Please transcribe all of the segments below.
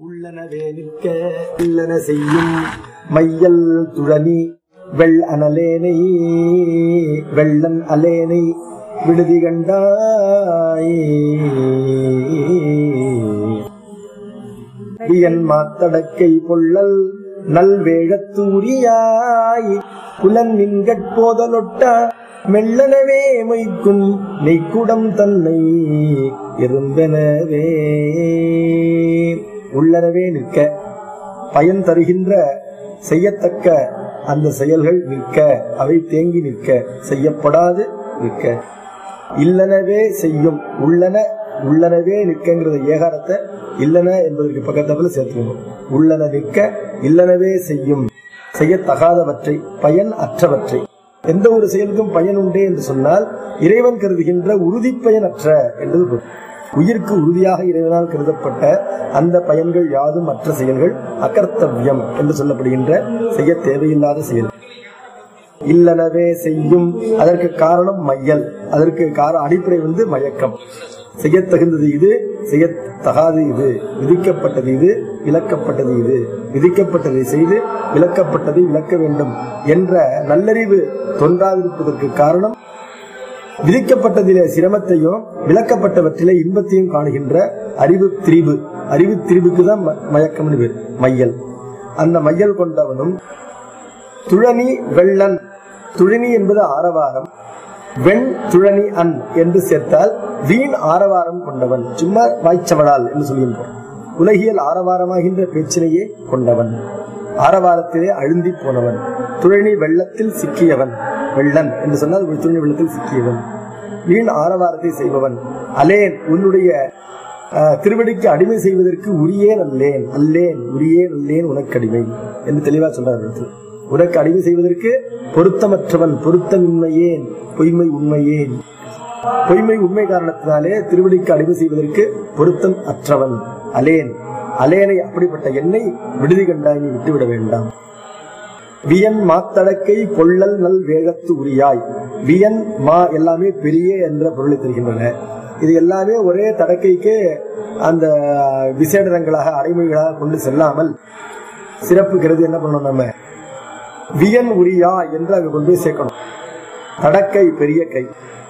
உள்ளனவே நிற்க இல்லன செய்யும் மையல் துழனி வெள் அனலேனை வெள்ளன் அலேனை விடுதி கண்டாய் வியன் மாத்தடக்கை பொள்ளல் நல்வேழத்தூரியாய் புலன் நின்கட்போதலொட்ட மெல்லனவே மொய்க்கும் நெய்க்குடம் தன்னை இருந்தனவே உள்ளனவே நிற்க பயன் தருகின்ற செய்யத்தக்க அந்த செயல்கள் நிற்க அவை தேங்கி நிற்க செய்யப்படாது நிற்க இல்லனவே செய்யும் உள்ளன உள்ளனவே நிற்கங்கிறத ஏகாரத்தை இல்லன என்பதற்கு பக்கத்துல சேர்த்துக்கணும் உள்ளன நிற்க இல்லனவே செய்யும் செய்யத்தகாதவற்றை பயன் அற்றவற்றை எந்த ஒரு செயலுக்கும் பயன் உண்டே என்று சொன்னால் இறைவன் கருதுகின்ற உறுதி பயனற்ற என்பது பொருள் உயிருக்கு உறுதியாக இறைவனால் கருதப்பட்ட அந்த பயன்கள் யாதும் மற்ற செயல்கள் அகர்த்தவியம் என்று சொல்லப்படுகின்ற செய்ய தேவையில்லாத செயல் இல்லனவே செய்யும் அதற்கு காரணம் மையல் அதற்கு கார அடிப்படை வந்து மயக்கம் செய்யத்தகுந்தது இது செய்யத்தகாது இது விதிக்கப்பட்டது இது விலக்கப்பட்டது இது விதிக்கப்பட்டதை செய்து விலக்கப்பட்டதை விலக்க வேண்டும் என்ற நல்லறிவு தோன்றாதிருப்பதற்கு காரணம் விதிக்கப்பட்டதிலே சிரமத்தையும் விளக்கப்பட்டவற்றிலே இன்பத்தையும் காணுகின்ற அறிவு திரிபு அறிவு திரிபுக்கு தான் மயக்கம்னு பேர் மையல் அந்த மையல் கொண்டவனும் துழனி வெள்ளன் துழனி என்பது ஆரவாரம் வெண் துழனி அன் என்று சேர்த்தால் வீண் ஆரவாரம் கொண்டவன் சும்மா வாய்ச்சவடால் என்று சொல்கின்றோம் உலகியல் ஆரவாரமாகின்ற பேச்சினையே கொண்டவன் ஆரவாரத்திலே அழுந்தி போனவன் துழனி வெள்ளத்தில் சிக்கியவன் வெள்ளன் என்று சொன்னால் ஒரு துணி வெள்ளத்தில் சிக்கியவன் வீண் ஆரவாரத்தை செய்பவன் அலேன் உன்னுடைய அஹ், திருவடிக்கு அடிமை செய்வதற்கு உரியேன் அல்லேன் அல்லேன் உரியேன் அல்லேன் உனக்கு அடிமை என்று தெளிவா சொல்றார் இடத்துல உனக்கு அடிமை செய்வதற்கு பொருத்தமற்றவன் பொருத்தமின்மையேன் பொய்மை உண்மையேன் பொய்மை உண்மை காரணத்தினாலே திருவடிக்கு அடிமை செய்வதற்கு பொருத்தம் அற்றவன் அலேன் அலேனை அப்படிப்பட்ட எண்ணெய் விடுதி கண்டாய் நீ விட்டுவிட வேண்டாம் வியன் மாத்தடக்கை பொள்ளல் நல் வேகத்து உரியாய் வியன் மா எல்லாமே பெரிய என்ற பொருளை தருகின்றன இது எல்லாமே ஒரே தடக்கைக்கு அந்த விசேடங்களாக அடைமொழிகளாக கொண்டு செல்லாமல் சிறப்பு கருதி என்ன பண்ணணும் நம்ம வியன் உரியா என்று அங்க கொண்டு போய் சேர்க்கணும் தடக்கை பெரிய கை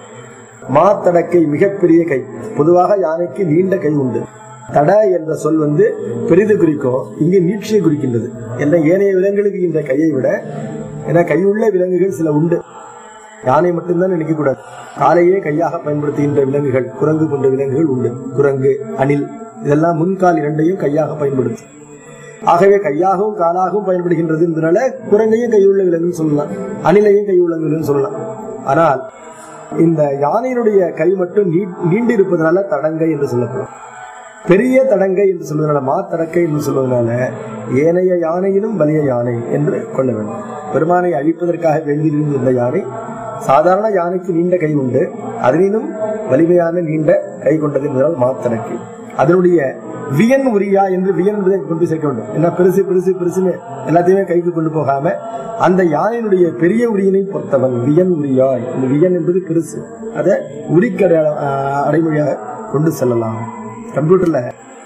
மாத்தடக்கை மிகப்பெரிய கை பொதுவாக யானைக்கு நீண்ட கை உண்டு தட என்ற சொல் வந்து பெரிது குறிக்கும் இங்கு நீட்சியை குறிக்கின்றது என்ன ஏனைய விலங்குகளுக்கு இந்த கையை விட ஏன்னா கையுள்ள விலங்குகள் சில உண்டு யானை மட்டும்தான் நினைக்க கூடாது காலையே கையாக பயன்படுத்துகின்ற விலங்குகள் குரங்கு போன்ற விலங்குகள் உண்டு குரங்கு அணில் இதெல்லாம் முன்கால் இரண்டையும் கையாக பயன்படுத்தும் ஆகவே கையாகவும் காலாகவும் பயன்படுகின்றதுனால குரங்கையும் கையுள்ள விலங்குன்னு சொல்லலாம் அணிலையும் கையுள்ள விலங்குன்னு சொல்லலாம் ஆனால் இந்த யானையினுடைய கை மட்டும் நீ- நீண்டு இருப்பதனால தடங்கை என்று சொல்லப்படும் பெரிய தடங்கை என்று சொல்வதனால மாத்தடக்கை என்று சொல்வதனால ஏனைய யானையிலும் வலிய யானை என்று கொள்ள வேண்டும் பெருமானை அழிப்பதற்காக வேண்டியிருந்த இந்த யானை சாதாரண யானைக்கு நீண்ட கை உண்டு அதனினும் வலிமையான நீண்ட கை கொண்டது என்பதால் மாத்தடக்கை அதனுடைய வியன் உரியா என்று வியன் என்பதை கொண்டு சேர்க்க வேண்டும் என்ன பெருசு பெருசு பெருசுன்னு எல்லாத்தையுமே கைக்கு கொண்டு போகாம அந்த யானையினுடைய பெரிய உரியினை பொறுத்தவன் வியன் உரியாய் இந்த வியன் என்பது பெருசு அதை உரிக்கடை அடைமொழியாக கொண்டு செல்லலாம் கம்ப்யூட்டர்ல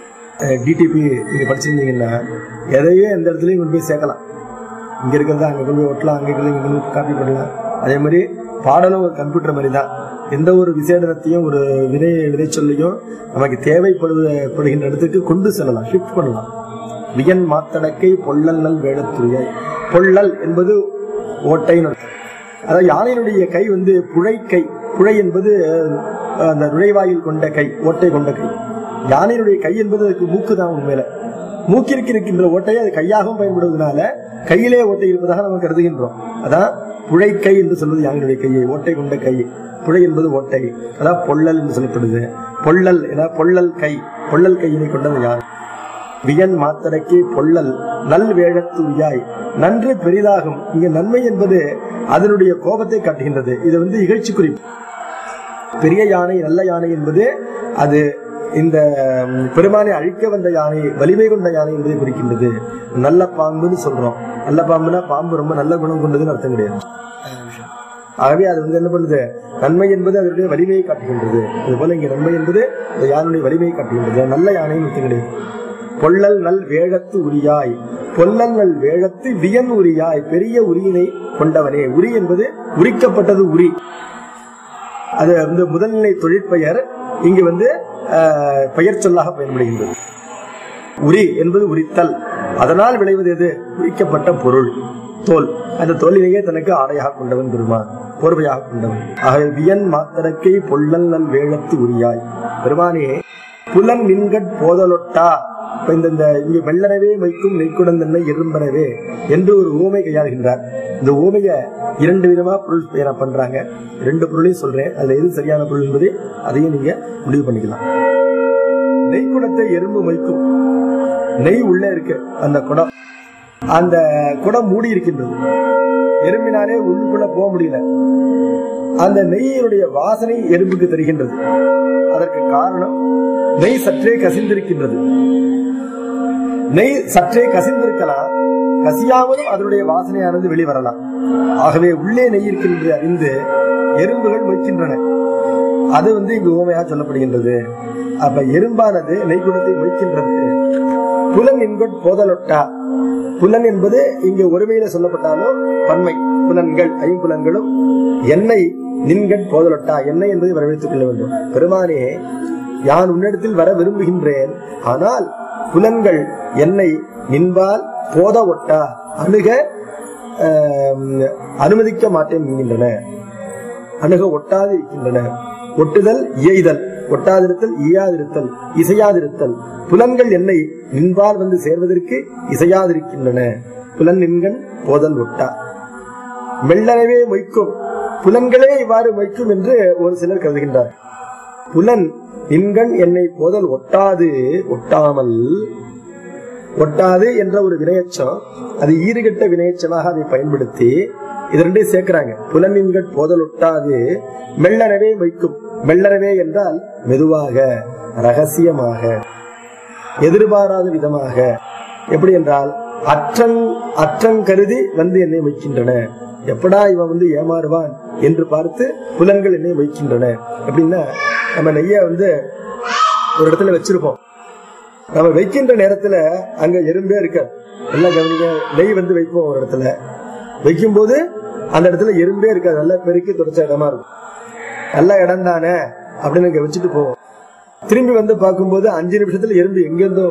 டிடிபி நீங்க படிச்சிருந்தீங்கன்னா எதையே எந்த இடத்துலயும் கொண்டு போய் சேர்க்கலாம் இங்க இருக்கிறத அங்க கொண்டு போய் ஒட்டலாம் அங்க இருக்கிறத இங்க கொண்டு போய் காப்பி பண்ணலாம் அதே மாதிரி பாடலும் ஒரு கம்ப்யூட்டர் மாதிரி தான் எந்த ஒரு விசேடத்தையும் ஒரு வினை விதை சொல்லையும் நமக்கு தேவைப்படுகின்ற இடத்துக்கு கொண்டு செல்லலாம் ஷிஃப்ட் பண்ணலாம் வியன் மாத்தடக்கை பொள்ளல் நல் வேடத்துறையாய் பொள்ளல் என்பது ஓட்டைன்னு அர்த்தம். அதாவது யானையினுடைய கை வந்து புழை கை புழை என்பது அஹ், அந்த நுழைவாயில் கொண்ட கை ஓட்டை கொண்ட கை யானையினுடைய கை என்பது அதுக்கு மூக்கு தான் உண்மையில மூக்கிற்கு இருக்கின்ற ஓட்டையை அது கையாகவும் பயன்படுவதனால கையிலே ஓட்டை இருப்பதாக நம்ம கருதுகின்றோம் அதான் புழை கை என்று சொல்வது யானையினுடைய கையை ஓட்டை கொண்ட கை புழை என்பது ஓட்டை அதான் பொள்ளல் என்று சொல்லப்படுது பொள்ளல் என பொள்ளல் கை பொள்ளல் கையினை கொண்டது யானை வியன் மாத்தடக்கே பொள்ளல் நல் வேழத்துரியாய் நன்று பெரிதாகும் இங்க நன்மை என்பது அதனுடைய கோபத்தை காட்டுகின்றது இது வந்து இகழ்ச்சி குறிப்பு பெரிய யானை நல்ல யானை என்பது அது இந்த ம், பெருமானை அழிக்க வந்த யானை வலிமை கொண்ட யானை என்பதை குறிக்கின்றது நல்ல பாம்புன்னு சொல்றோம் நல்ல பாம்புனா பாம்பு ரொம்ப நல்ல குணம் கொண்டதுன்னு அர்த்தம் கிடையாது ஆகவே அது வந்து என்ன பண்ணுது நன்மை என்பது அதனுடைய வலிமையை காட்டுகின்றது அதுபோல இங்க நன்மை என்பது இந்த யானையுடைய வலிமையை காட்டுகின்றது நல்ல யானைன்னு அர்த்தம் கிடையாது பொல்லல் நல் வேழத்து உரியாய் பொல்லல் நல் வேழத்து வியன் உரியாய் பெரிய உரியினை கொண்டவனே உரி என்பது உரிக்கப்பட்டது உரி அது வந்து முதல்நிலை தொழிற்பெயர் இங்கு வந்து ஆஹ், பெயர் சொல்லாக பயன்படுகின்றது உரி என்பது உரித்தல் அதனால் விளைவது எது உரிக்கப்பட்ட பொருள் தோல் அந்த தோலிலேயே தனக்கு ஆடையாக கொண்டவன் பெருமான் போர்வையாக கொண்டவன் ஆகவே வியன் மாத்தரக்கை பொல்லல் நல் வேழத்து உரியாய் பெருமானே புலன் நின்கட் போதலொட்டா இப்ப இந்த இந்த இங்க வெள்ளனவே வைக்கும் நெய்க்குடந்தன்னை எறும்பனவே என்று ஒரு ஊமை கையாளுகின்றார் இந்த ஊமைய இரண்டு விதமா பொருள் பெயரா பண்றாங்க ரெண்டு பொருளையும் சொல்றேன் அதுல எது சரியான பொருள் என்பதை அதையும் நீங்க முடிவு பண்ணிக்கலாம் நெய்க்குடத்தை எறும்பு வைக்கும் நெய் உள்ள இருக்கு அந்த குடம் அந்த குடம் மூடி இருக்கின்றது எறும்பினாலே உள்ளுக்குள்ள போக முடியல அந்த நெய்யினுடைய வாசனை எறும்புக்கு தெரிகின்றது அதற்கு காரணம் நெய் சற்றே கசிந்திருக்கின்றது நெய் சற்றே கசிந்திருக்கலாம் கசியாமலும் அதனுடைய வாசனையானது வெளிவரலாம் ஆகவே உள்ளே நெய் இருக்கின்றது அறிந்து எறும்புகள் வைக்கின்றன அது வந்து இங்கு ஊமையா சொல்லப்படுகின்றது அப்ப எறும்பானது நெய்குடத்தை வைக்கின்றது புலன் என்கொட் போதலொட்டா புலன் என்பது இங்கு ஒருமையில சொல்லப்பட்டாலும் பன்மை புலன்கள் ஐம்புலன்களும் எண்ணெய் நின்கட் போதலொட்டா எண்ணெய் என்பதை வரவேற்றுக் கொள்ள வேண்டும் பெருமானே யான் உன்னிடத்தில் வர விரும்புகின்றேன் ஆனால் புலன்கள் என்னை நின்பால் போத ஒட்டா அணுக ஆம், அனுமதிக்க மாட்டேன் என்கின்றன அணுக ஒட்டாது இருக்கின்றன ஒட்டுதல் இயைதல் ஒட்டாதிருத்தல் ஈயாதிருத்தல் இசையாதிருத்தல் புலன்கள் என்னை நின்பால் வந்து சேர்வதற்கு இசையாதிருக்கின்றன புலன் நின்கண் போதல் ஒட்டா மெல்லனவே மொய்க்கும் புலன்களே இவ்வாறு மொய்க்கும் என்று ஒரு சிலர் கருதுகின்றார் புலன் நின்கண் என்னை போதல் ஒட்டாது ஒட்டாமல் ஒட்டாது என்ற ஒரு வினையச்சம் அது ஈறுகட்ட வினையச்சமாக அதை பயன்படுத்தி இது ரெண்டையும் சேர்க்கிறாங்க புலனின்கட் போதல் ஒட்டாது மெல்லறவே வைக்கும் மெல்லறவே என்றால் மெதுவாக ரகசியமாக எதிர்பாராத விதமாக எப்படி என்றால் அற்றங் அற்றங் கருதி வந்து என்னை வைக்கின்றன எப்படா இவன் வந்து ஏமாறுவான் என்று பார்த்து புலன்கள் என்னை வைக்கின்றன எப்படின்னா நம்ம நெய்ய வந்து ஒரு இடத்துல வச்சிருப்போம் நம்ம வைக்கின்ற நேரத்துல அங்க எறும்பே இருக்காது நல்லா கவனிக்க நெய் வந்து வைப்போம் ஒரு இடத்துல வைக்கும் போது அந்த இடத்துல எறும்பே இருக்காது நல்லா பெருக்கி துடைச்ச இடமா இருக்கும் நல்ல இடம் தானே அப்படின்னு இங்க வச்சுட்டு போவோம் திரும்பி வந்து பார்க்கும்போது அஞ்சு நிமிஷத்துல எறும்பு எங்க இருந்தோ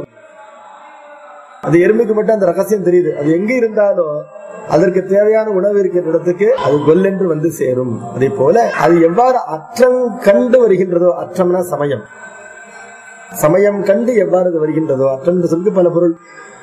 அந்த எறும்புக்கு மட்டும் அந்த ரகசியம் தெரியுது அது எங்க இருந்தாலும் அதற்கு தேவையான உணவு இருக்கிற இடத்துக்கு அது கொல்லென்று வந்து சேரும் அதே போல அது எவ்வாறு அற்றம் கண்டு வருகின்றதோ அற்றம்னா சமயம் சமயம் கண்டு எவ்வாறு அது வருகின்றதோ அற்றம் என்ற சொல்லுக்கு பல பொருள்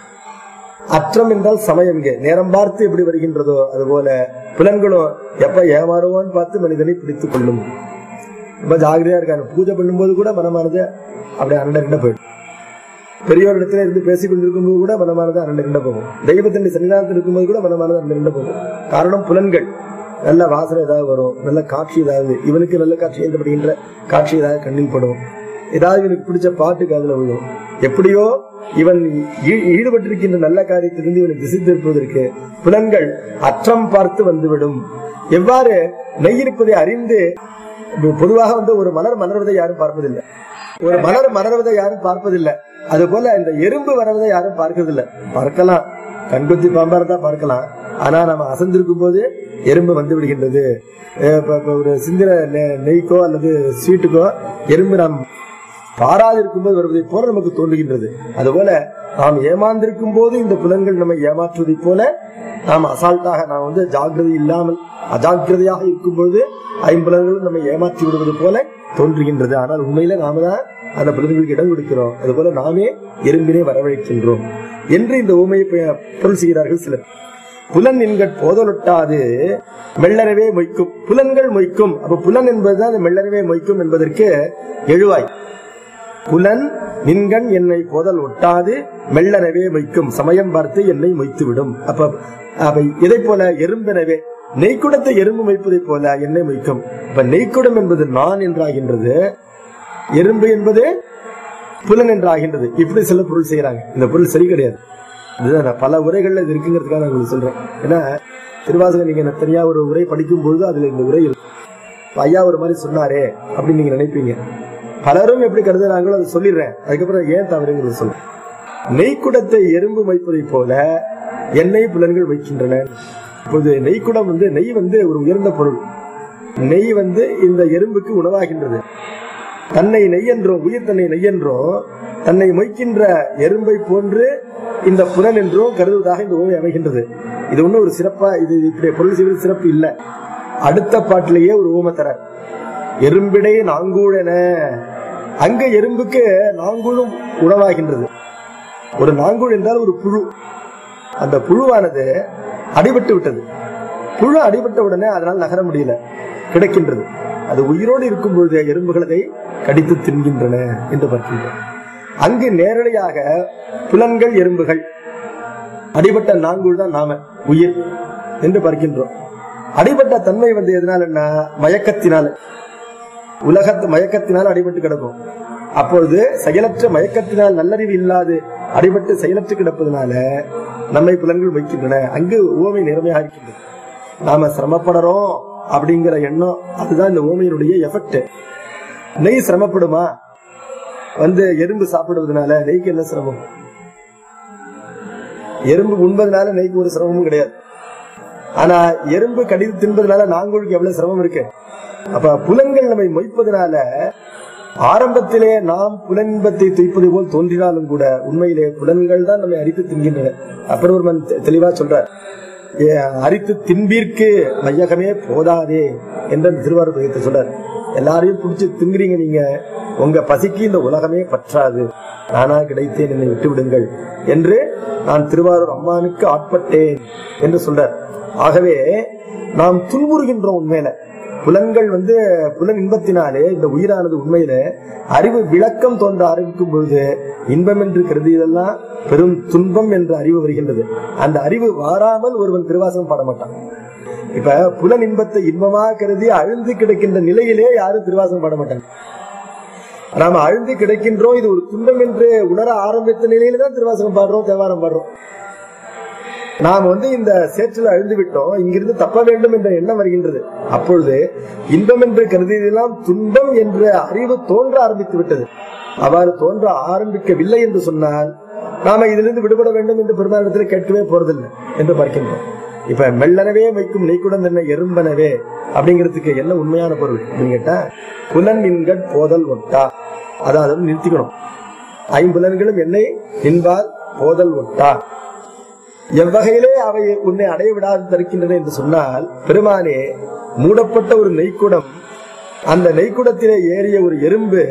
அற்றம் என்றால் சமயம் இங்கே நேரம் பார்த்து எப்படி வருகின்றதோ அதுபோல புலன்களும் எப்ப ஏமாறுவோன்னு பார்த்து மனிதனை பிடித்துக் கொள்ளும் ரொம்ப ஜாகிரதையா இருக்காங்க பூஜை பண்ணும்போது கூட மனமானது அப்படியே அரண்ட ரெண்ட போயிடும் பெரியோர் இடத்துல இருந்து பேசிக் கொண்டிருக்கும் போது கூட மனமானது அரண்ட ரெண்ட போகும் தெய்வத்தின் சன்னிதானத்தில் இருக்கும்போது கூட மனமானது அரண்ட ரெண்ட போகும் காரணம் புலன்கள் நல்ல வாசனை ஏதாவது வரும் நல்ல காட்சி ஏதாவது இவனுக்கு நல்ல காட்சி எழுதப்படுகின்ற காட்சி ஏதாவது கண்ணில் படும் ஏதாவது இவனுக்கு பிடிச்ச பாட்டுக்கு அதுல விழும் எப்படியோ இவன் ஈ- ஈடுபட்டிருக்கின்ற நல்ல காரியத்திலிருந்து இவனை திசை திருப்பதற்கு புலன்கள் அற்றம் பார்த்து வந்துவிடும் எவ்வாறு நெய் இருப்பதை அறிந்து இப்ப பொதுவாக வந்து ஒரு மலர் மலர்வதை யாரும் பார்ப்பதில்லை ஒரு மலர் மலர்வதை யாரும் பார்ப்பதில்லை அது போல இந்த எறும்பு வர்றதை யாரும் பார்க்கறதில்லை பார்க்கலாம் கண்குத்தி பாம்பார தான் பார்க்கலாம் ஆனா நம்ம அசந்திருக்கும் போது எறும்பு வந்து விடுகின்றது அஹ் இப்ப- இப்ப ஒரு சிந்திர நெ- நெய்க்கோ அல்லது ஸ்வீட்டுக்கோ எறும்பு நாம் பாராதிருக்கும் போது வருவதை போல நமக்கு தோன்றுகின்றது அதுபோல நாம் ஏமாந்திருக்கும் போது இந்த புலன்கள் நம்மை ஏமாற்றுவதைப் போல நாம் அசால்ட்டாக நாம் வந்து ஜாக்கிரதை இல்லாமல் அஜாக்கிரதையாக இருக்கும் பொழுது ஐம்புலன்களும் நம்மை ஏமாற்றி விடுவது போல தோன்றுகின்றது ஆனால் உண்மையில நாம தான் அந்த புலன்களுக்கு இடம் கொடுக்கிறோம் அதுபோல நாமே எறும்பினை வரவழைக்கின்றோம் என்று இந்த ஊமையை ப- பொருள் செய்கிறார்கள் சிலர் புலன் என்கட் போதலொட்டாது மெல்லறவே மொய்க்கும் புலன்கள் மொய்க்கும் அப்ப புலன் என்பதுதான் அந்த மெல்லறவே மொய்க்கும் என்பதற்கு எழுவாய் புலன் நின்கண் என்னை போதல் ஒட்டாது மெல்லறவே மொய்க்கும் சமயம் பார்த்து என்னை மொய்த்து விடும் அப்ப அப்ப இதை போல எறும்பெனவே நெய்க்குடத்தை எறும்பு மொய்ப்பதைப் போல என்னை மொய்க்கும் அப்ப நெய்க்குடம் என்பது நான் என்றாகின்றது எறும்பு என்பது புலன் என்றாகின்றது இப்படி சில பொருள் செய்யறாங்க இந்த பொருள் சரி கிடையாது இதுதான் நான் பல உரைகள்ல இது இருக்குங்கிறதுக்காக நான் உங்களுக்கு சொல்றேன் ஏன்னா திருவாசகம் நீங்க நான் தனியா ஒரு உரை படிக்கும் பொழுது அதுல இந்த உரை இருக்கும் இப்ப ஐயா ஒரு மாதிரி சொன்னாரே அப்படின்னு நீங்க நினைப்பீங்க பலரும் எப்படி கருதுறாங்களோ அதை சொல்லிடுறேன் அதுக்கப்புறம் ஏன் தவறுங்கிறது சொல்றேன் நெய்க்குடத்தை எறும்பு வைப்பதைப் போல எண்ணெய் புலன்கள் வைக்கின்றன இப்போது நெய்க்குடம் வந்து நெய் வந்து ஒரு உயர்ந்த பொருள் நெய் வந்து இந்த எறும்புக்கு உணவாகின்றது தன்னை நெய்யென்றோம் உயிர் தன்னை நெய்யென்றோம் தன்னை மொய்க்கின்ற எறும்பை போன்று இந்த புலன் என்றும் கருதுவதாக இந்த ஓமை அமைகின்றது இது ஒன்றும் ஒரு சிறப்பா இது இப்படி பொருள் செய்வது சிறப்பு இல்லை அடுத்த பாட்டிலேயே ஒரு ஓமை தர எறும்பிடை நாங்கூழென அங்க எறும்புக்கு நாங்கூழும் உணவாகின்றது ஒரு நாங்கூழ் என்றால் ஒரு புழு அந்த புழுவானது அடிபட்டு விட்டது புழு அடிபட்ட உடனே அதனால் நகர முடியல கிடைக்கின்றது அது உயிரோடு இருக்கும் பொழுது எறும்புகள் அதை கடித்து தின்கின்றன என்று பார்க்கின்றோம் அங்கு நேரடியாக புலன்கள் எறும்புகள் அடிபட்ட நாங்கூழ் தான் நாம உயிர் என்று பார்க்கின்றோம் அடிபட்ட தன்மை வந்து எதனால என்ன மயக்கத்தினால உலகத்து மயக்கத்தினால் அடிபட்டு கிடக்கும் அப்பொழுது செயலற்ற மயக்கத்தினால் நல்லறிவு இல்லாது அடிபட்டு செயலற்று கிடப்பதனால நம்மை புலன்கள் வைக்கின்றன அங்கு ஓமை நேர்மையாக இருக்கின்றது நாம சிரமப்படுறோம் அப்படிங்கிற எண்ணம் அதுதான் இந்த ஓமையினுடைய எஃபெக்ட் நெய் சிரமப்படுமா வந்து எறும்பு சாப்பிடுவதனால நெய்க்கு என்ன சிரமம் எறும்பு உண்பதனால நெய்க்கு ஒரு சிரமமும் கிடையாது ஆனா எறும்பு கடித்து தின்பதனால நாங்களுக்கு எவ்வளவு சிரமம் இருக்கு அப்ப புலன்கள் நம்மை மொய்ப்பதனால ஆரம்பத்திலே நாம் புலன்பத்தை துய்ப்பது போல் தோன்றினாலும் கூட உண்மையிலே புலன்கள் தான் நம்மை அரித்து தின்கின்றன அப்புறம் ஒரு மன் தெ- தெளிவா சொல்றார் ஏ, அரித்து தின்பீர்க்கு மையகமே போதாதே என்ற அந்த திருவாரூர் பதிகத்தை சொல்றார் எல்லாரையும் பிடிச்சி திங்குறீங்க நீங்க உங்க பசிக்கு இந்த உலகமே பற்றாது நானா கிடைத்தேன் என்னை விட்டு விடுங்கள் என்று நான் திருவாரூர் அம்மானுக்கு ஆட்பட்டேன் என்று சொல்றார் ஆகவே நாம் துன்புறுகின்றோம் உண்மையில புலன்கள் வந்து புலன் இன்பத்தினாலே இந்த உயிரானது உண்மையில அறிவு விளக்கம் தோன்ற ஆரம்பிக்கும் பொழுது இன்பம் என்று கருதியதெல்லாம் பெரும் துன்பம் என்ற அறிவு வருகின்றது அந்த அறிவு வாராமல் ஒருவன் திருவாசகம் பாட மாட்டான் இப்ப புலன் இன்பத்தை இன்பமா கருதி அழுந்து கிடக்கின்ற நிலையிலே யாரும் திருவாசகம் பாட மாட்டாங்க நாம அழுந்து கிடக்கின்றோம் இது ஒரு துன்பம் என்று உணர ஆரம்பித்த நிலையில தான் திருவாசகம் பாடுறோம் தேவாரம் பாடுறோம் நாம் வந்து இந்த சேற்றில் அழுந்து விட்டோம் இங்கிருந்து தப்ப வேண்டும் என்ற எண்ணம் வருகின்றது அப்பொழுது இன்பம் என்று கருதியதெல்லாம் துன்பம் என்ற அறிவு தோன்ற ஆரம்பித்து விட்டது அவ்வாறு தோன்ற ஆரம்பிக்கவில்லை என்று சொன்னால் நாம இதிலிருந்து விடுபட வேண்டும் என்று பெருமானிடத்தில் கேட்கவே போறதில்லை என்று பார்க்கின்றோம் இப்ப மெல்லனவே வைக்கும் நெய்க்குடன் என்ன எறும்பனவே அப்படிங்கிறதுக்கு என்ன உண்மையான பொருள் அப்படின்னு கேட்டா புலன் நின்கட் போதல் ஒட்டா அதாவது நிறுத்திக்கணும் ஐம்புலன்களும் என்னை நின்பால் போதல் ஒட்டா எவ்வகையிலே அவை உன்னை அடைய விடாது தடுக்கின்றன என்று சொன்னால் பெருமானே மூடப்பட்ட ஒரு நெய்க்குடம் அந்த நெய்க்குடத்திலே ஏறிய ஒரு எறும்பு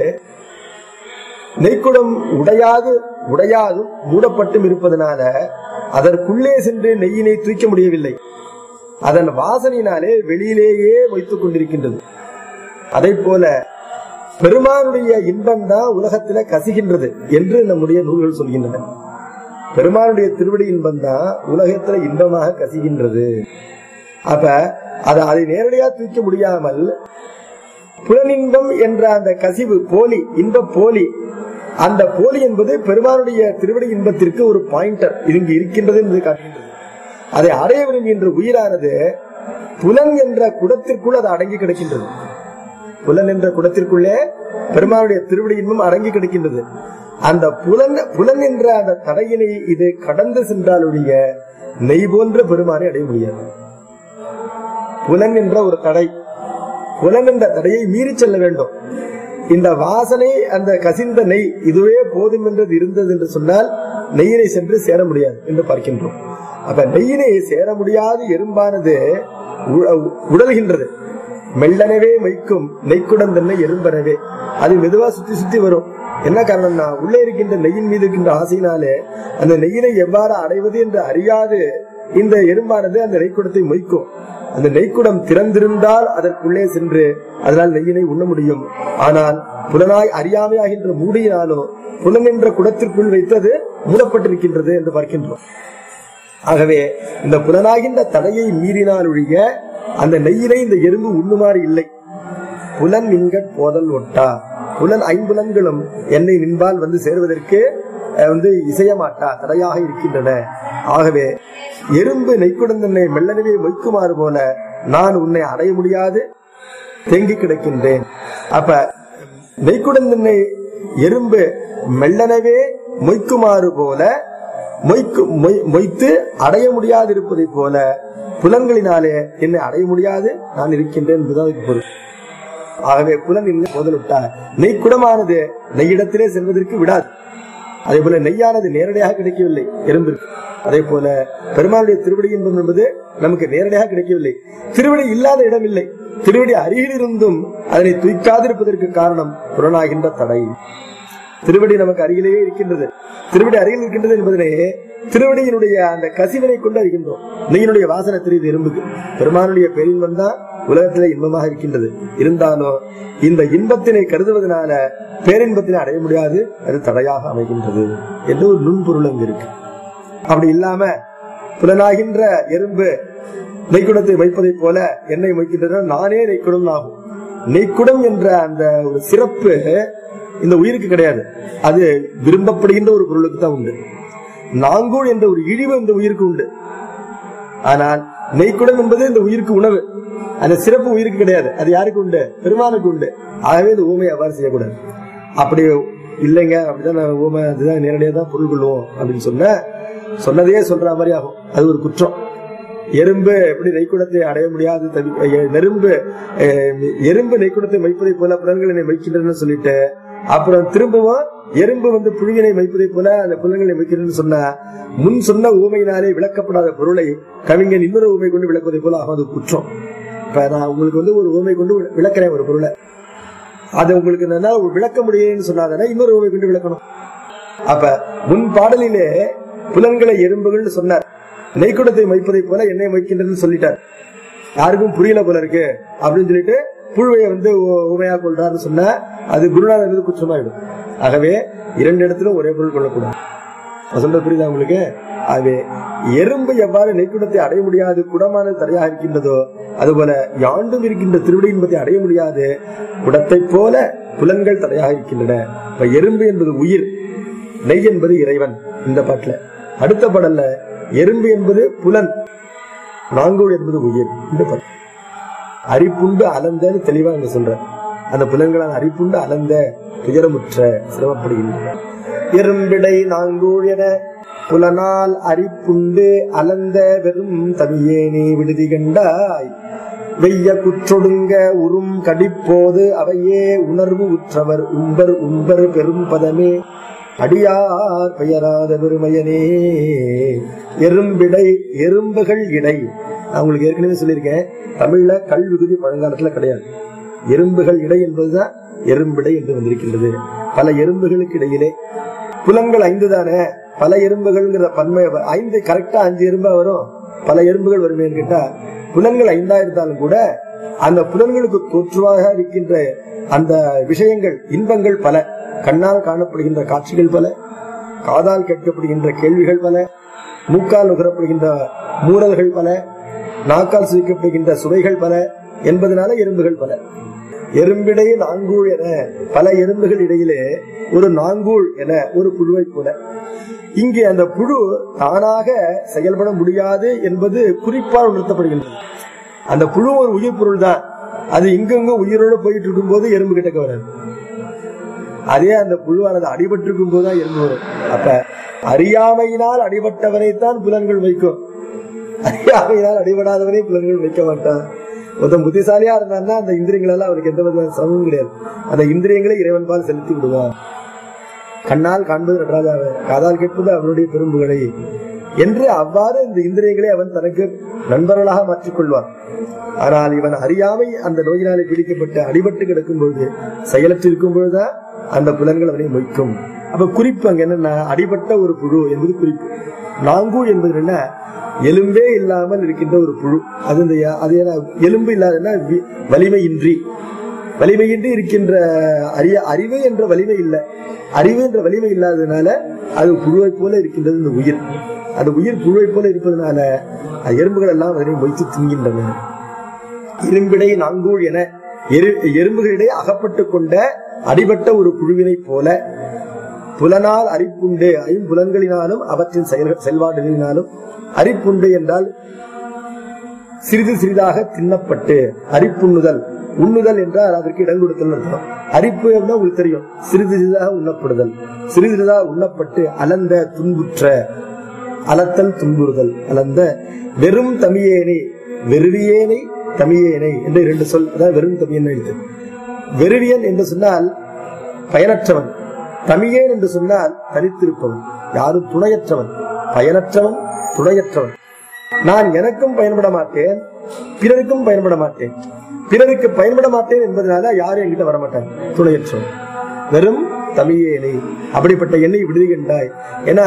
நெய்க்குடம் உடையாது உடையாதும் மூடப்பட்டும் இருப்பதனால அதற்குள்ளே சென்று நெய்யினை தூக்க முடியவில்லை அதன் வாசனையினாலே வெளியிலேயே வைத்துக் கொண்டிருக்கின்றது அதை போல பெருமானுடைய இன்பம் தான் உலகத்தில கசிகின்றது என்று நம்முடைய நூல்கள் சொல்கின்றன பெருமானுடைய திருவடி இன்பம் தான் உலகத்துல இன்பமாக கசிகின்றது அப்ப அத அதை நேரடியா தூக்க முடியாமல் புலனின்பம் என்ற அந்த கசிவு போலி இன்ப போலி அந்த போலி என்பது பெருமானுடைய திருவடி இன்பத்திற்கு ஒரு பாயிண்டர் இது இங்கு இருக்கின்றது என்பதை காட்டுகின்றது அதை அடைய விரும்புகின்ற உயிரானது புலன் என்ற குடத்திற்குள் அது அடங்கி கிடக்கின்றது புலன் என்ற குடத்திற்குள்ளே பெருமானுடைய திருவடி இன்பம் அடங்கி கிடக்கின்றது அந்த புலன் புலன் என்ற அந்த தடையினை இது கடந்து சென்றாலுடைய நெய் போன்ற பெருமானை அடைய முடியாது புலன் என்ற ஒரு தடை புலன் என்ற தடையை மீறி செல்ல வேண்டும் இந்த வாசனை அந்த கசிந்த நெய் இதுவே போதும் என்றது இருந்தது என்று சொன்னால் நெய்யினை சென்று சேர முடியாது என்று பார்க்கின்றோம் அப்ப நெய்யினை சேர முடியாது எறும்பானது உ- உடல்கின்றது மெல்லனவே மைக்கும் நெய்க்குடன் தன்னை எறும்பனவே அது மெதுவா சுத்தி சுத்தி வரும் என்ன காரணம்னா உள்ளே இருக்கின்ற நெய்யின் மீது இருக்கின்ற ஆசையினாலே அந்த நெய்யினை எவ்வாறு அடைவது என்று அறியாது இந்த எறும்பானது அந்த நெய்க்குடத்தை மொய்க்கும் அந்த நெய்க்குடம் திறந்திருந்தால் அதற்குள்ளே சென்று அதனால் நெய்யினை உண்ண முடியும் ஆனால் புலனாய் அறியாமையாகின்ற மூடியினாலோ புலன் என்ற குடத்திற்குள் வைத்தது மூடப்பட்டிருக்கின்றது என்று பார்க்கின்றோம் ஆகவே இந்த புலனாகின்ற தடையை மீறினால் ஒழிய அந்த நெய்யினை இந்த எறும்பு உண்ணுமாறு இல்லை புலன் நின்கட் போதல் ஒட்டா புலன் ஐம்புலன்களும் என்னை நின்பால் வந்து சேருவதற்கு அஹ், வந்து இசையமாட்டா தடையாக இருக்கின்றன ஆகவே எறும்பு நெய்க்குடன் தன்னை மெல்லனவே மொய்க்குமாறு போல நான் உன்னை அடைய முடியாது தேங்கி கிடக்கின்றேன் அப்ப நெய்க்குடன் தன்னை எறும்பு மெல்லனவே மொய்க்குமாறு போல மொய்க்கு மொய்- மொய்த்து அடைய முடியாது இருப்பதை போல புலன்களினாலே என்னை அடைய முடியாது நான் இருக்கின்றேன் என்பதுதான் அதுக்கு பொருள் ஆகவே புலன் இல்லை முதலிட்டார் நெய்க்குடமானது நெய்யிடத்திலே செல்வதற்கு விடாது அதே போல நெய்யானது நேரடியாக கிடைக்கவில்லை எறும்பிற்கு அதே போல பெருமாளுடைய திருவடி இன்பம் என்பது நமக்கு நேரடியாக கிடைக்கவில்லை திருவடி இல்லாத இடம் இல்லை திருவடி அருகில் இருந்தும் அதனை தூய்க்காதிருப்பதற்கு காரணம் புலனாகின்ற தடை திருவடி நமக்கு அருகிலேயே இருக்கின்றது திருவடி அருகில் இருக்கின்றது என்பதனை திருவடியினுடைய அந்த கசிவினை கொண்டு அறிகின்றோம் நெய்யினுடைய வாசனை தெரியுது எறும்புக்கு பெருமானுடைய பெரின்பம் தான் உலகத்திலே இன்பமாக இருக்கின்றது இருந்தாலும் இந்த இன்பத்தினை கருதுவதனால பேரின்பத்தினை அடைய முடியாது அது தடையாக அமைகின்றது என்று ஒரு நுண்பொருள் அங்கு இருக்கு அப்படி இல்லாம புலனாகின்ற எறும்பு நெய்க்குடத்தை வைப்பதைப் போல என்னை வைக்கின்றன நானே நெய்க்குடம் ஆகும் நெய்க்குடம் என்ற அந்த ஒரு சிறப்பு இந்த உயிருக்கு கிடையாது அது விரும்பப்படுகின்ற ஒரு பொருளுக்கு தான் உண்டு நாங்கூழ் என்ற ஒரு இழிவு இந்த உயிருக்கு உண்டு ஆனால் நெய்க்குடம் என்பது இந்த உயிருக்கு உணவு அந்த சிறப்பு உயிருக்கு கிடையாது அது யாருக்கு உண்டு பெருமானுக்கு உண்டு ஆகவே இந்த ஊமை அவ்வாறு செய்யக்கூடாது அப்படி இல்லைங்க அப்படிதான் நான் ஊமை அதுதான் நேரடியாக தான் பொருள் கொள்வோம் அப்படின்னு சொன்ன சொன்னதையே சொல்ற மாதிரி ஆகும் அது ஒரு குற்றம் எறும்பு எப்படி நெய்க்குடத்தை அடைய முடியாது தவி- எ- நெரும்பு அஹ், எறும்பு நெய்க்குடத்தை வைப்பதை போல புலன்களை வைக்கின்றன சொல்லிட்டு அப்புறம் திரும்பவும் எறும்பு வந்து புழுவினை வைப்பதை போல அந்த புலன்களை வைக்கிறேன்னு சொன்ன முன் சொன்ன ஊமையினாலே விளக்கப்படாத பொருளை கவிஞன் இன்னொரு ஊமை கொண்டு விளக்குவதை போல ஆகும் அது குற்றம் இப்ப நான் உங்களுக்கு வந்து ஒரு ஊமை கொண்டு வி- விளக்குறேன் ஒரு பொருளை அதை உங்களுக்கு என்னால விளக்க முடியலன்னு சொன்னாதானே இன்னொரு ஊமை கொண்டு விளக்கணும் அப்ப முன் பாடலிலே புலன்களை எறும்புகள்னு சொன்னார் நெய்க்குடத்தை வைப்பதை போல என்னை வைக்கின்றதுன்னு சொல்லிட்டார் யாருக்கும் புரியல போல இருக்கு அப்படின்னு சொல்லிட்டு புழுவையை வந்து உ- உமையா கொள்றாருன்னு சொன்னா அது குருநாதர் மீது குற்றமாயிடும் ஆகவே இரண்டு இடத்துல ஒரே பொருள் கொள்ளக்கூடாது நான் சொல்றது புரியுதா உங்களுக்கு ஆகவே எறும்பு எவ்வாறு நெய்க்குடத்தை அடைய முடியாது குடமானது தடையாக இருக்கின்றதோ அதுபோல யாண்டும் இருக்கின்ற திருவிடை இன்பத்தை அடைய முடியாது குடத்தை போல புலன்கள் தடையாக இருக்கின்றன இப்ப எறும்பு என்பது உயிர் நெய் என்பது இறைவன் இந்த பாட்டுல அடுத்த பாடல்ல எறும்பு என்பது புலன் நாங்கூழ் என்பது உயிர் இந்த பாட்டு அரிப்புண்டு அலந்தன்னு தெளிவா அங்க சொல்ற அந்த புலன்களால் அரிப்புண்டு அலந்த துயரமுற்ற சிரமப்படுகின்றன எறும்பிடை நாங்கூழ் என புலனால் அரிப்புண்டு அலந்த வெறும் தமியேனே விடுதி கண்டாய் வெய்ய குற்றொடுங்க உறும் கடிப்போது அவையே உணர்வு உற்றவர் உம்பர் உம்பர் பெரும் பதமே அடியார் பெயராத பெருமையனே எறும்பிடை எறும்புகள் இடை நான் உங்களுக்கு ஏற்கனவே சொல்லியிருக்கேன் தமிழ்ல கல் விகுதி பழங்காலத்துல கிடையாது எறும்புகள் இடை என்பதுதான் எறும்பிடை என்று வந்திருக்கின்றது பல எறும்புகளுக்கு இடையிலே புலன்கள் ஐந்து தானே பல எறும்புகள்ங்கிற பன்மை ஐந்து கரெக்டா அஞ்சு எறும்பா வரும் பல எறும்புகள் வருமேன்னு கேட்டா புலன்கள் ஐந்தா இருந்தாலும் கூட அந்த புலன்களுக்கு தோற்றுவாக இருக்கின்ற அந்த விஷயங்கள் இன்பங்கள் பல கண்ணால் காணப்படுகின்ற காட்சிகள் பல காதால் கேட்கப்படுகின்ற கேள்விகள் பல மூக்கால் நுகரப்படுகின்ற மூடல்கள் பல நாக்கால் சுவிக்கப்படுகின்ற சுவைகள் பல என்பதனால எறும்புகள் பல எறும்பிடை நாங்கூழ் என பல எறும்புகள் இடையிலே ஒரு நாங்கூழ் என ஒரு புழுவை போல இங்கே அந்த புழு தானாக செயல்பட முடியாது என்பது குறிப்பால் உணர்த்தப்படுகின்றது அந்த புழு ஒரு உயிர் பொருள் தான் அது இங்கங்க உயிரோடு போயிட்டு இருக்கும் போது எறும்பு கிட்டக்க வராது அதே அந்த புழுவானது அடிபட்டிருக்கும் போதுதான் எறும்பு வரும் அப்ப அறியாமையினால் அடிபட்டவனைத்தான் புலன்கள் வைக்கும் அறியாமையினால் அடிபடாதவனே புலன்கள் வைக்க மாட்டான் ஒருத்தன் புத்திசாலியா இருந்தான்னா அந்த இந்திரியங்கள் எல்லாம் அவருக்கு எந்த வித சிரமமும் கிடையாது அந்த இந்திரியங்களை இறைவன் பால் செலுத்தி விடுவான் கண்ணால் காண்பது நடராஜாவை காதால் கேட்பது அவருடைய பெரும்புகளை என்று அவ்வாறு இந்த இந்திரியங்களை அவன் தனக்கு நண்பர்களாக மாற்றிக் கொள்வான் ஆனால் இவன் அறியாமை அந்த நோயினாலே பிடிக்கப்பட்டு அடிபட்டு கிடக்கும் பொழுது செயலற்று இருக்கும் பொழுதுதான் அந்த புலன்கள் அவனை மொய்க்கும் அப்ப குறிப்பு அங்க என்னன்னா அடிபட்ட ஒரு புழு என்பது குறிப்பு நாங்கூழ் என்பது என்ன எலும்பே இல்லாமல் இருக்கின்ற ஒரு புழு அது இந்த அது என்ன எலும்பு இல்லாதன்னா வி- வலிமையின்றி வலிமையின்றி இருக்கின்ற அறிய அறிவு என்ற வலிமை இல்லை அறிவு என்ற வலிமை இல்லாததுனால அது புழுவை போல இருக்கின்றது இந்த உயிர் அந்த உயிர் புழுவை போல இருப்பதனால அது எறும்புகள் எல்லாம் அதனை மொய்த்து தின்கின்றன இரும்பிடை நாங்கூழ் என எரு- எறும்புகளிடையே அகப்பட்டு கொண்ட அடிபட்ட ஒரு புழுவினை போல புலனால் அரிப்புண்டு ஐம்புலன்களினாலும் அவற்றின் செயல் செயல்பாடுகளினாலும் அரிப்புண்டு என்றால் சிறிது சிறிதாக தின்னப்பட்டு அரிப்புண்ணுதல் உண்ணுதல் என்றால் அதற்கு இடம் கொடுத்தல் அர்த்தம் அரிப்பு தான் உங்களுக்கு தெரியும் சிறிது சிறிதாக உண்ணப்படுதல் சிறிது சிறிதாக உண்ணப்பட்டு அலந்த துன்புற்ற அலத்தல் துன்புறுதல் அலந்த வெறும் தமியேனை வெறுவியேனை தமியேனை என்று இரண்டு சொல் அதாவது வெறும் தமியன் எழுத்து வெறுவியன் என்று சொன்னால் பயனற்றவன் தமியேன் என்று சொன்னால் தனித்திருப்பவன் யாரும் துணையற்றவன் பயனற்றவன் துணையற்றவன் நான் எனக்கும் பயன்பட மாட்டேன் பிறருக்கும் பயன்பட மாட்டேன் பிறருக்கு பயன்பட மாட்டேன் என்பதனால யாரும் என்கிட்ட வரமாட்டாங்க துணையற்றவன் வெறும் தமியேனை அப்படிப்பட்ட எண்ணெய் விடுதிகின்றாய் ஏன்னா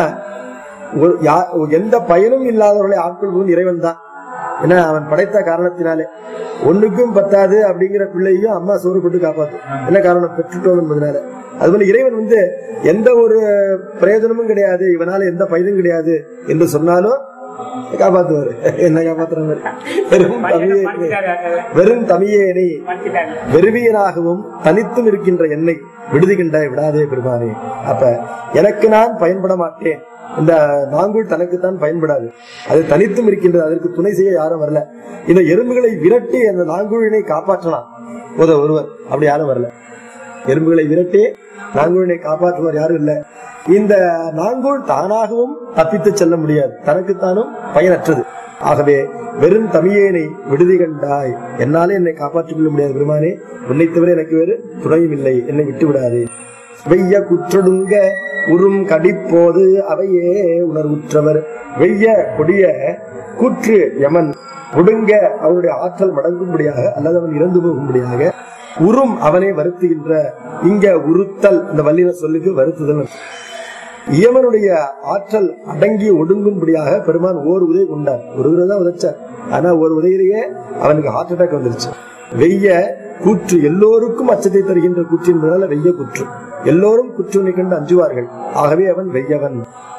ஒரு- யா- எந்த பயனும் இல்லாதவர்களை ஆட்கொள்வதும் இறைவன் தான் ஏன்னா அவன் படைத்த காரணத்தினாலே ஒண்ணுக்கும் பத்தாது அப்படிங்கிற பிள்ளையும் அம்மா சோறு போட்டு காப்பாத்தும் என்ன காரணம் பெற்றுட்டோம் என்பதனால அதுபோல இறைவன் வந்து எந்த ஒரு பிரயோஜனமும் கிடையாது இவனால எந்த பயனும் கிடையாது என்று சொன்னாலும் காப்பாத்துவாரு என்ன காப்பாத்துற மாதிரி வெறும் தமிழே வெறும் தமிழேனை வெறுவியனாகவும் தனித்தும் இருக்கின்ற என்னை விடுதுகின்றாய் விடாதே பெருமானே அப்ப எனக்கு நான் பயன்பட மாட்டேன் இந்த நாங்குள் தனக்குத்தான் பயன்படாது அது தனித்தும் இருக்கின்றது அதற்கு துணை செய்ய யாரும் வரல இந்த எறும்புகளை விரட்டி அந்த நாங்குழினை காப்பாற்றலாம் உத ஒருவர் அப்படி யாரும் வரல எறும்புகளை விரட்டி நாங்குழினை காப்பாற்றுவார் யாரும் இல்ல இந்த நாங்குள் தானாகவும் தப்பித்து செல்ல முடியாது தனக்குத்தானும் பயனற்றது ஆகவே வெறும் தமியேனை விடுதி கண்டாய் என்னாலே என்னை காப்பாற்றிக் கொள்ள முடியாது பெருமானே உன்னை தவிர எனக்கு வேறு துணையும் இல்லை என்னை விட்டு விடாதே வெய்ய குற்றொடுங்க உறும் கடிப்போது அவையே உணர்வுற்றவர் வெய்ய கொடிய கூற்று யமன் ஒடுங்க அவனுடைய ஆற்றல் மடங்கும்படியாக அல்லது அவன் இறந்து போகும்படியாக உறும் அவனை வருத்துகின்ற இங்க உறுத்தல் இந்த வல்லின சொல்லுக்கு வருத்துதல் அர்த்தம். இயமனுடைய ஆற்றல் அடங்கி ஒடுங்கும்படியாக பெருமான் ஓர் உதை கொண்டார் ஒரு உதவி தான் உதைச்சார் ஆனா ஒரு உதவிலேயே அவனுக்கு ஹார்ட் அட்டாக் வந்துருச்சு வெய்ய கூற்று எல்லோருக்கும் அச்சத்தை தருகின்ற கூற்று என்பதால வெய்ய கூற்று எல்லோரும் குற்றனை கண்டு அஞ்சுவார்கள் ஆகவே அவன் வெய்யவன்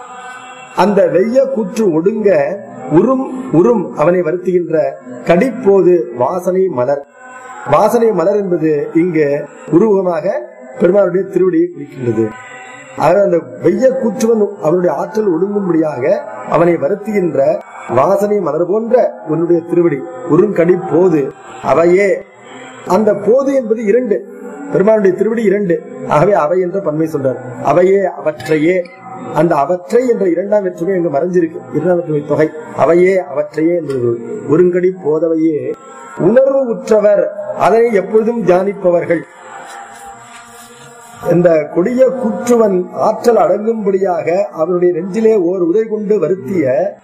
அந்த வெய்ய கூற்று ஒடுங்க உறும் உறும் அவனை வருத்துகின்ற கடிப்போது வாசனை மலர் வாசனை மலர் என்பது இங்கு உருவகமாக பெருமானுடைய திருவடியை குறிக்கின்றது ஆக அந்த வெய்ய கூற்றுவன் அவனுடைய ஆற்றல் ஒடுங்கும்படியாக அவனை வருத்துகின்ற வாசனை மலர் போன்ற உன்னுடைய திருவடி உருங்கடி போது அவையே அந்த போது என்பது இரண்டு பெருமானுடைய திருவடி இரண்டு ஆகவே அவை என்ற பன்மை சொல்றார் அவையே அவற்றையே அந்த அவற்றை என்ற இரண்டாம் வேற்றுமை அங்கு மறைஞ்சிருக்கு இரண்டாம் வேற்றுமை தொகை அவையே அவற்றையே என்பது ஒருங்கடி போதவையே உணர்வு உற்றவர் அதனை எப்பொழுதும் தியானிப்பவர்கள் இந்த கொடிய கூற்றுவன் ஆற்றல் அடங்கும்படியாக அவனுடைய நெஞ்சிலே ஓர் உதை கொண்டு வருத்திய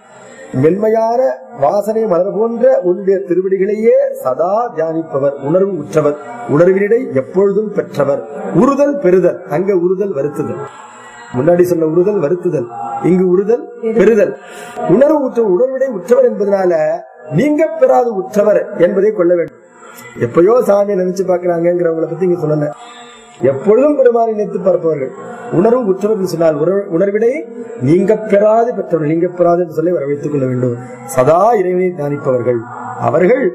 மென்மையான வாசனை மலர் போன்ற உன்னுடைய திருவடிகளையே சதா தியானிப்பவர் உணர்வு உற்றவர் உணர்வினிடை எப்பொழுதும் பெற்றவர் உறுதல் பெறுதல் அங்க உறுதல் வருத்துதல் முன்னாடி சொன்ன உறுதல் வருத்துதல் இங்கு உறுதல் பெறுதல் உணர்வு உற்ற உணர்விடை உற்றவர் என்பதனால நீங்க பெறாது உற்றவர் என்பதை கொள்ள வேண்டும் எப்பயோ சாமியை நினைச்சு பாக்குறாங்கிறவங்களை பத்தி இங்க சொல்லல எப்பொழுதும் பெருமானை நினைத்து பார்ப்பவர்கள் உணர்வு உற்றவர் என்று சொன்னால் உணர்வு- உணர்விடை நீங்க பெறாது பெற்றவர்கள் நீங்க பெறாது என்று சொல்லி வரவேற்றுக் கொள்ள வேண்டும் சதா இறைவனை தியானிப்பவர்கள் அவர்கள்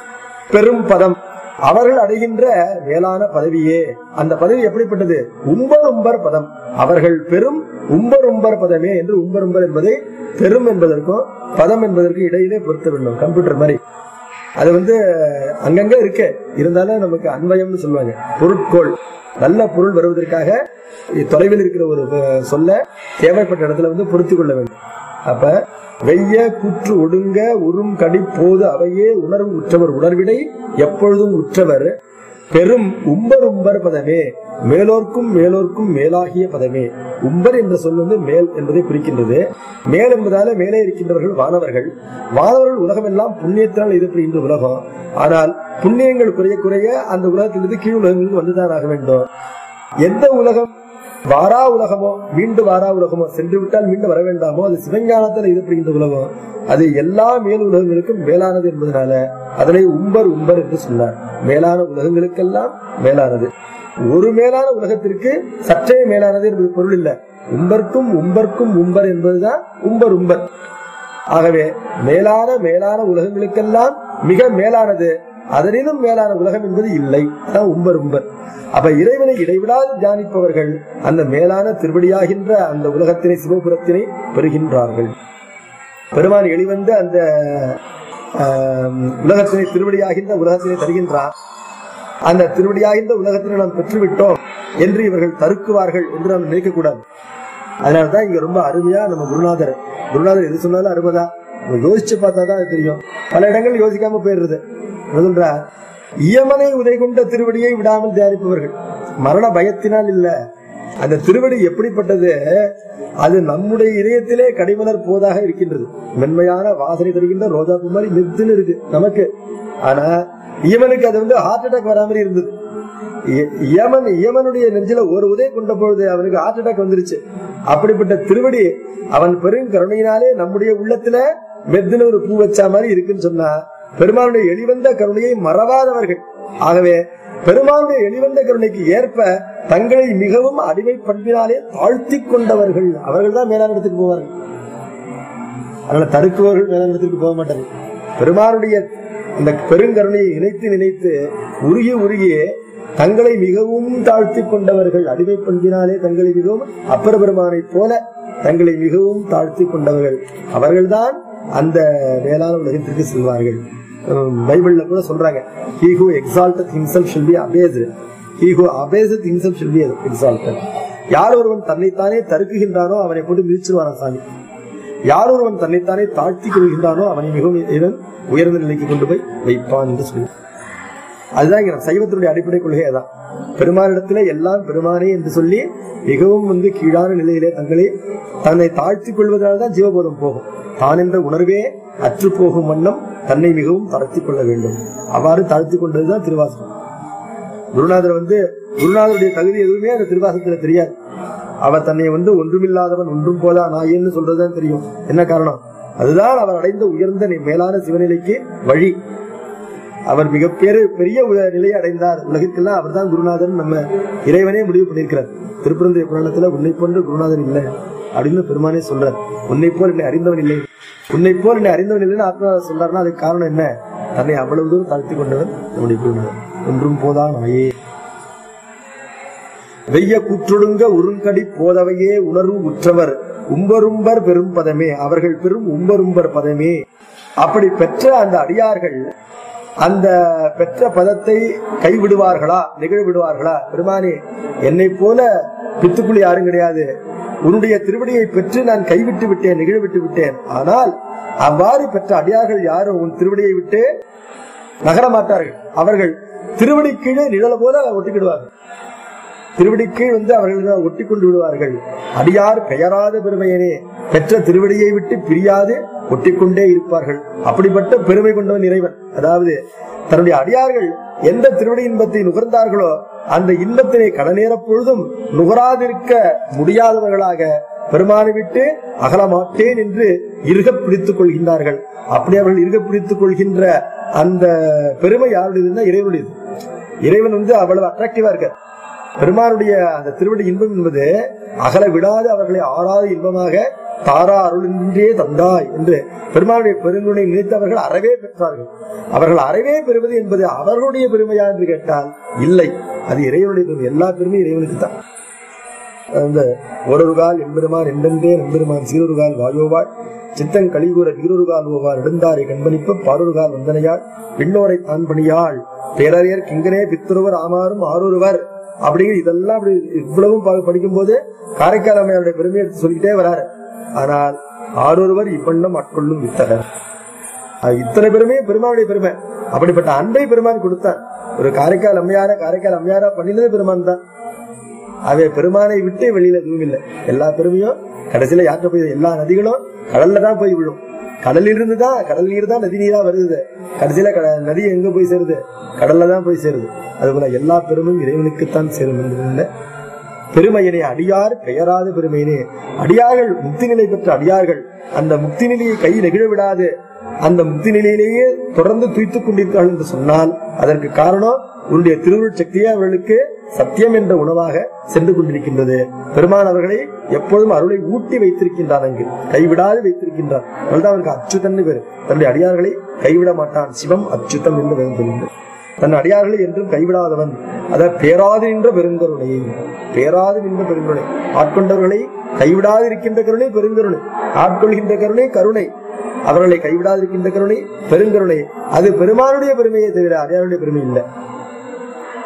பெரும் பதம் அவர்கள் அடைகின்ற மேலான பதவியே அந்த பதவி எப்படிப்பட்டது உம்பர் உம்பர் பதம் அவர்கள் பெரும் உம்பர் உம்பர் பதமே என்று உம்பர் உம்பர் என்பதை பெரும் என்பதற்கும் பதம் என்பதற்கும் இடையிலே பொருத்த வேண்டும் கம்ப்யூட்டர் மாதிரி அது வந்து அங்கங்க இருக்கு இருந்தாலும் நமக்கு அன்வயம்னு சொல்லுவாங்க பொருட்கோள் நல்ல பொருள் வருவதற்காக தொலைவில் இருக்கிற ஒரு அஹ், சொல்ல தேவைப்பட்ட இடத்துல வந்து பொருத்திக் கொள்ள வேண்டும் அப்ப வெய்ய குற்று ஒடுங்க உறும் கடி போது அவையே உணர்வு உற்றவர் உணர்விடை எப்பொழுதும் உற்றவர் பெரும் உம்பர் உம்பர் பதமே மேலோர்க்கும் மேலோர்க்கும் மேலாகிய பதமே உம்பர் என்ற சொல் வந்து மேல் என்பதை குறிக்கின்றது மேல் என்பதால மேலே இருக்கின்றவர்கள் வானவர்கள் வானவர்கள் உலகம் எல்லாம் புண்ணியத்தினால் எதிர்ப்படுகின்ற உலகம் ஆனால் புண்ணியங்கள் குறைய குறைய அந்த உலகத்திலிருந்து கீழ் உலகங்களுக்கு வந்துதான் ஆக வேண்டும் எந்த உலகம் வாரா உலகமோ மீண்டும் வாரா உலகமோ சென்று விட்டால் மீண்டும் வர வேண்டாமோ அது சிவஞானத்தில் எதிர்ப்படுகின்ற உலகம் அது எல்லா மேல் உலகங்களுக்கும் மேலானது என்பதனால அதனை உம்பர் உம்பர் என்று சொன்னார் மேலான உலகங்களுக்கெல்லாம் மேலானது ஒரு மேலான உலகத்திற்கு சற்றே மேலானது என்பது பொருள் இல்ல உம்பர்க்கும் உம்பர்க்கும் உம்பர் என்பதுதான் உம்பர் உம்பர் ஆகவே மேலான மேலான உலகங்களுக்கெல்லாம் மிக மேலானது அதனிலும் மேலான உலகம் என்பது இல்லை அதான் உம்பர் உம்பர் அப்ப இறைவனை இடைவிடாது தியானிப்பவர்கள் அந்த மேலான திருவடியாகின்ற அந்த உலகத்தினை சிவபுரத்தினை பெறுகின்றார்கள் பெருமான் எளிவந்து அந்த ஆம், உலகத்தினை திருவடியாகின்ற உலகத்தினை தருகின்றான் அந்த திருவடியாகின்ற உலகத்தில் நாம் பெற்றுவிட்டோம் என்று இவர்கள் தருக்குவார்கள் என்று நாம் நினைக்கக்கூடாது அதனாலதான் இங்க ரொம்ப அருமையா நம்ம குருநாதர் குருநாதர் எது சொன்னாலும் அருமைதான் நம்ம யோசிச்சு பார்த்தா தான் அது தெரியும் பல இடங்கள் யோசிக்காம போயிடுறது என்ன சொல்றா இயமனை உதை கொண்ட திருவடியை விடாமல் தியானிப்பவர்கள் மரண பயத்தினால் இல்ல அந்த திருவடி எப்படிப்பட்டது அது நம்முடைய இதயத்திலே கடிமலர் போதாக இருக்கின்றது மென்மையான வாசனை தருகின்ற ரோஜா பூ மாதிரி மெத்துன்னு இருக்கு நமக்கு ஆனா இயமனுக்கு அது வந்து ஹார்ட் அட்டாக் வராம இருந்தது இ- யமன் யமனுடைய நெஞ்சில ஒரு உதய கொண்ட பொழுது அவனுக்கு ஹார்ட் அட்டாக் வந்துருச்சு அப்படிப்பட்ட திருவடி அவன் பெரும் கருணையினாலே நம்முடைய உள்ளத்துல மெத்துன ஒரு பூ வச்ச மாதிரி இருக்குன்னு சொன்னா பெருமானுடைய எளிவந்த கருணையை மறவாதவர்கள் ஆகவே பெருமானுடைய எளிவந்த கருணைக்கு ஏற்ப தங்களை மிகவும் அடிமை பண்பினாலே தாழ்த்தி கொண்டவர்கள் அவர்கள் தான் மேலான இடத்துக்கு போவார்கள் அதனால தடுக்குவர்கள் மேலான இடத்துக்கு போக மாட்டார்கள் பெருமானுடைய இந்த பெருங்கருணையை நினைத்து நினைத்து உருகி உருகி தங்களை மிகவும் தாழ்த்தி கொண்டவர்கள் அடிமை பண்பினாலே தங்களை மிகவும் அப்பர பெருமானைப் போல தங்களை மிகவும் தாழ்த்தி கொண்டவர்கள் அவர்கள்தான் அந்த மேலான உலகத்திற்கு செல்வார்கள் உம், பைபிள்ல கூட சொல்றாங்க he who exalteth himself shall be abased he who abaseth himself shall be exalted யார் ஒருவன் தன்னைத்தானே தருக்குகின்றானோ அவனை போட்டு மிதிச்சிருவான சாமி யார் ஒருவன் தன்னைத்தானே தாழ்த்தி கொள்கின்றானோ அவனை மிகவும் இறைவன் உயர்ந்த நிலைக்கு கொண்டு போய் வைப்பான் என்று சொல்லி அதுதான் இங்க சைவத்தினுடைய அடிப்படை கொள்கை அதான் பெருமானிடத்துல எல்லாம் பெருமானே என்று சொல்லி மிகவும் வந்து கீழான நிலையிலே தங்களை தன்னை தாழ்த்திக் கொள்வதனால்தான் ஜீவபோதம் போகும் தான் என்ற உணர்வே அற்று போகும் வண்ணம் தன்னை மிகவும் தாழ்த்திக் கொள்ள வேண்டும் அவ்வாறு தாழ்த்திக் கொண்டதுதான் திருவாசகம் குருநாதர் வந்து குருநாதருடைய தகுதி எதுவுமே அந்த திருவாசகத்துல தெரியாது அவர் தன்னை வந்து ஒன்றுமில்லாதவன் ஒன்றும் போதா நாயேன்னு சொல்றதுதான் தெரியும் என்ன காரணம் அதுதான் அவர் அடைந்த உயர்ந்த நி- மேலான சிவநிலைக்கு வழி அவர் மிகப்பெரிய பெரிய உய- நிலையை அடைந்தார் உலகிற்கெல்லாம் அவர் தான் குருநாதன் நம்ம இறைவனே முடிவு பண்ணியிருக்கிறார் திருப்பரந்தைய புராணத்துல உன்னை போன்ற குருநாதன் இல்லை அப்படின்னு பெருமானே சொல்றார் உன்னை போல் என்னை அறிந்தவன் இல்லை உன்னை போல் என்னை அறிந்தவன் இல்லைன்னு ஆத்மா சொல்றாருன்னா அதுக்கு காரணம் என்ன தன்னை அவ்வளவு தூரம் தாழ்த்தி கொண்டவன் நம்முடைய குருநாதன் ஒன்றும் போதா நாயே வெய்ய கூற்றொடுங்க உருங்கடி போதவையே உணர்வு உற்றவர் உம்பரும்பர் பெரும் பதமே அவர்கள் பெரும் உம்பரும்பர் பதமே அப்படி பெற்ற அந்த அடியார்கள் அந்த பெற்ற பதத்தை கைவிடுவார்களா நிகழ்விடுவார்களா பெருமானே என்னை போல பித்துக்குழி யாரும் கிடையாது உன்னுடைய திருவடியை பெற்று நான் கைவிட்டு விட்டேன் நிகழ்விட்டு விட்டேன் ஆனால் அவ்வாறு பெற்ற அடியார்கள் யாரும் உன் திருவடியை விட்டு நகர மாட்டார்கள் அவர்கள் திருவடி கீழே நிழல போல ஒட்டிக்கிடுவார்கள் திருவடிக்கு வந்து அவர்கள் ஒட்டி கொண்டு விடுவார்கள் அடியார் பெயராத பெருமையனே பெற்ற திருவடியை விட்டு பிரியாது ஒட்டிக்கொண்டே இருப்பார்கள் அப்படிப்பட்ட பெருமை கொண்டவன் இறைவன் அதாவது தன்னுடைய அடியார்கள் எந்த திருவடி இன்பத்தை நுகர்ந்தார்களோ அந்த இன்பத்தினை கடநேர பொழுதும் நுகராதிருக்க முடியாதவர்களாக பெருமானை விட்டு அகல மாட்டேன் என்று இருக பிடித்துக் கொள்கின்றார்கள் அப்படி அவர்கள் இருக பிடித்துக் கொள்கின்ற அந்த பெருமை யாருடையதுன்னா இறைவனுடையது இறைவன் வந்து அவ்வளவு அட்ராக்டிவா இருக்கார் பெருமானுடைய அந்த திருவடி இன்பம் என்பது அகல விடாது அவர்களை ஆறாத இன்பமாக தாரா அருளின்றே தந்தாய் என்று பெருமானுடைய பெருங்குணை நினைத்தவர்கள் அறவே பெற்றார்கள் அவர்கள் அறவே பெறுவது என்பது அவர்களுடைய பெருமையா என்று கேட்டால் இல்லை அது இறைவனுடைய பெருமை எல்லா பெருமையும் இறைவனுக்கு தான் அந்த ஓரொருகால் எம்பெருமான் எண்டென்றே நம்பெருமான் சீரொருகால் வாயோவாள் சித்தங் கலிகூற வீரொருகால் ஓவார் நெடுந்தாரை கண்பணிப்பு பாரொருகால் வந்தனையாள் விண்ணோரை தான் பணியாள் பேரறியர் கிங்கனே பித்துருவர் ஆமாறும் ஆரொருவர் அப்படிங்கிற இதெல்லாம் அப்படி இவ்வளவும் பா- படிக்கும்போது காரைக்கால் அம்மையாருடைய பெருமையை எடுத்து சொல்லிக்கிட்டே வராரு ஆனால் ஆரொருவர் இப்பண்ணம் ஆட்கொள்ளும் வித்தகர் அது இத்தனை பெருமையும் பெருமானுடைய பெருமை அப்படிப்பட்ட அன்பை பெருமான் கொடுத்தான் ஒரு காரைக்கால் அம்மையார காரைக்கால் அம்மையாரா பண்ணினது பெருமான் தான் அவை பெருமானை விட்டு வெளியில எதுவும் இல்லை எல்லா பெருமையும் கடைசியில யார்கிட்ட போய் எல்லா நதிகளும் கடல்ல தான் போய் விழும் கடலில் இருந்து தான் கடல் நீர் தான் நதி நீரா வருது கடைசியில கட- நதி எங்க போய் சேருது கடல்ல தான் போய் சேருது அதுபோல எல்லா பெருமையும் இறைவனுக்குத்தான் சேரும் என்கின்ற பெருமையினை அடியார் பெயராத பெருமையினே அடியார்கள் முக்தி நிலை பெற்ற அடியார்கள் அந்த முக்தி நிலையை கை நெகிழ விடாது அந்த முக்தி நிலையிலேயே தொடர்ந்து துய்த்துக் கொண்டிருக்கிறார்கள் என்று சொன்னால் அதற்கு காரணம் உன்னுடைய திருவுருள் சக்தியே அவர்களுக்கு சத்தியம் என்ற உணவாக சென்று கொண்டிருக்கின்றது பெருமான் அவர்களை எப்பொழுதும் அருளை ஊட்டி வைத்திருக்கின்றான் அங்கு கைவிடாது வைத்திருக்கின்றான் அதுதான் அவனுக்கு அச்சுதன் பேரு தன்னுடைய அடியார்களை கைவிட மாட்டான் சிவம் அச்சுதம் என்று வேதம் சொல்கின்றது தன் அடியார்களை என்றும் கைவிடாதவன் அத பேராது நின்ற பெருங்கருணை பேராது நின்ற பெருங்கருணை ஆட்கொண்டவர்களை கைவிடாது இருக்கின்ற கருணை பெருங்கருணை ஆட்கொள்கின்ற கருணை கருணை அவர்களை கைவிடாது இருக்கின்ற கருணை பெருங்கருணை அது பெருமானுடைய பெருமையை தவிர அடியாருடைய பெருமை இல்லை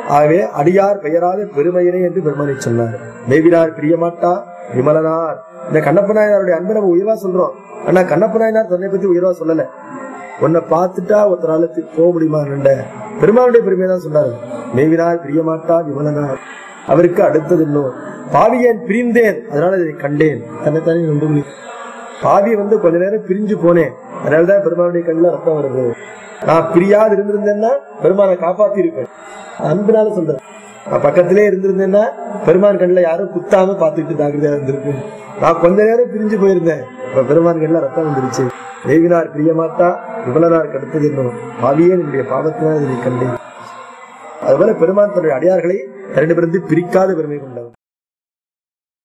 ஆகவே அடியார் பெயராத பெருமையினை என்று பெருமானை சொன்னார் மேவினார் பிரியமாட்டா விமலனார் இந்த கண்ணப்ப நாயனாருடைய அன்பை நம்ம உயர்வா சொல்றோம் ஆனா கண்ணப்ப நாயனார் தன்னை பத்தி உயர்வா சொல்லல உன்னை பார்த்துட்டா ஒருத்தரால தி- போக முடியுமா நின்ற பெருமானுடைய பெருமையை தான் சொன்னாரு மேவினார் பிரியமாட்டா விமலனார் அவருக்கு அடுத்தது இன்னும் பாவியன் பிரிந்தேன் அதனால இதை கண்டேன் தன்னைத்தானே நம்புகிறீ பாவி வந்து கொஞ்ச நேரம் பிரிஞ்சு போனேன் அதனாலதான் பெருமானுடைய கண்ணில் ரத்தம் வருது நான் பிரியாது இருந்திருந்தேன்னா பெருமானை காப்பாத்தி இருப்பேன் அன்புனால சொல்றேன் நான் பக்கத்திலே இருந்திருந்தேன்னா பெருமான் கண்ணில் யாரும் குத்தாம பார்த்துக்கிட்டு ஜாக்கிரதையா இருந்திருக்கு நான் கொஞ்ச நேரம் பிரிஞ்சு போயிருந்தேன் இப்ப பெருமான் கண்ணில் ரத்தம் வந்துருச்சு தேவினார் பிரியமாட்டா விமலனார் அடுத்தது என்னும் பாவியே என்னுடைய பாவத்தினால் இதை கண்டேன் அதுபோல பெருமான் தன்னுடைய அடியார்களை தன்னிடமிருந்து பிரிக்காத பெருமை கொண்டவர்